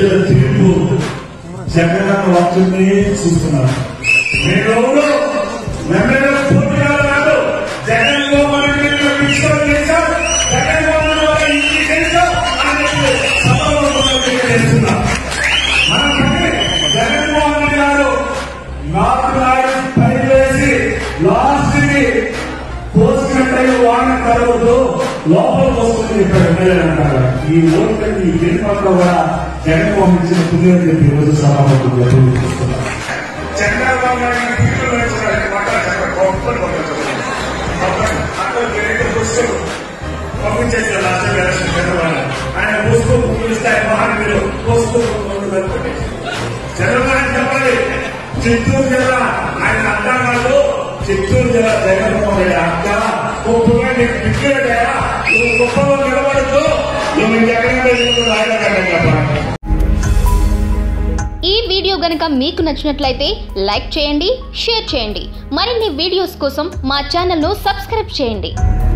ప్రజల తీర్పు జగన్ వాక్యమే చూస్తున్నారు నేను ఎమ్మెల్యే పూర్తిగా రాదు జగన్ మోహన్ రెడ్డి విషయం చేశాం జగన్ మోహన్ రెడ్డి ఇంటి చేశాం అని సభలో చేస్తున్నా మన పని జగన్మోహన్ రెడ్డి గారు నాకు నాడు పని వేసి లాస్ట్ కి కోసినట్టయి వాన కలవద్దు లోపలికి వస్తుంది ఇక్కడ ఎమ్మెల్యే అంటారు ఈ ఓట్లు ఈ గెలుపట్లో కూడా జగన్మోహన్ ఇచ్చిన పుణ్యం చెప్పి ఈరోజు సభాపతులు చూస్తున్నారు చంద్రబాబు నాయుడు పీఠంలో వేసిన మాట చెప్పండి. గొప్పలు పంపించండి. అక్కడ వేరే పుస్తకం పంపించేసారు లాస్ట్ టైం ఎలక్షన్ చంద్రబాబు ఆయన పుస్తకం పిలుస్తాయి మహానీయులు పుస్తకం చంద్రబాబు చెప్పాలి చిత్తూరు జిల్లా ఆయన అర్థం కాదు చిత్తూరు జిల్లా జగన్మోహన్ రెడ్డి అక్క గొప్పగా నీకు పిక్కిరా నువ్వు గొప్పగా నిలబడద్దు నువ్వు జగన్ రాయడానికి చెప్పాలి ఈ వీడియో గనక మీకు నచ్చినట్లయితే లైక్ చేయండి షేర్ చేయండి మరిన్ని వీడియోస్ కోసం మా ఛానల్ను సబ్స్క్రైబ్ చేయండి